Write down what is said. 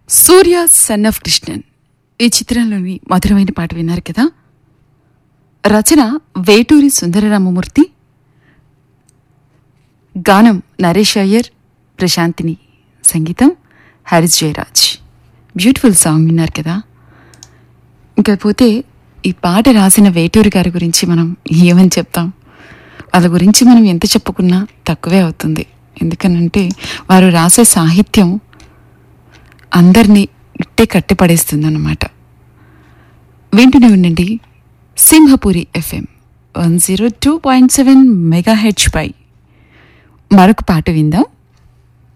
Surya son of Krishnan ఈ చిత్రంలోని మధురమైన పాట విన్నారు కదా రచన వేటూరి సుందరరామమూర్తి గానం నరేష్ అయ్యర్ ప్రశాంతిని సంగీతం హారిస్ జయరాజ్ బ్యూటిఫుల్ సాంగ్ విన్నారు కదా ఇంకా పోతే ఈ పాట రాసిన వేటూరి గారి గురించి మనం ఏమని చెప్తాం వాళ్ళ గురించి మనం ఎంత చెప్పుకున్నా తక్కువే అవుతుంది ఎందుకనంటే వారు రాసే సాహిత్యం అందరినీ ఇట్టే కట్టిపడేస్తుందన్నమాట వింటూనే ఉండండి Simhapuri FM one zero two point seven mega హెచ్ పై మరొక పాట విందాం